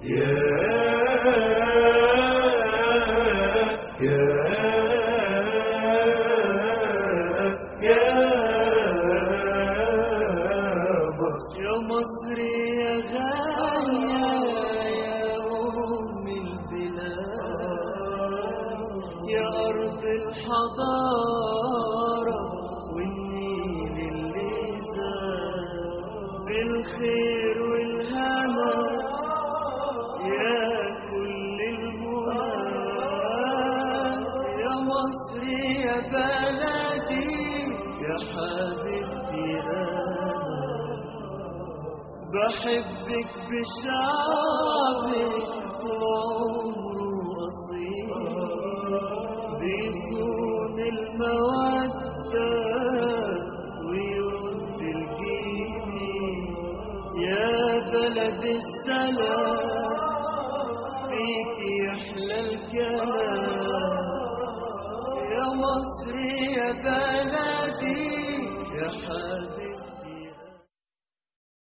يا مصر يا غالية يا أم البلاد يا أرض الحضارة والنيل اللي زاد بالخير والهنا يا كل المنى يا مصر يا بلدي يا حبيبتي أنا بحبك بشعبك طول عمره أصيل بيصون المودة ويرد الجميل يا بلد السلام فيك يحلى الكلام يا مصر يا بلدي يا حبيبي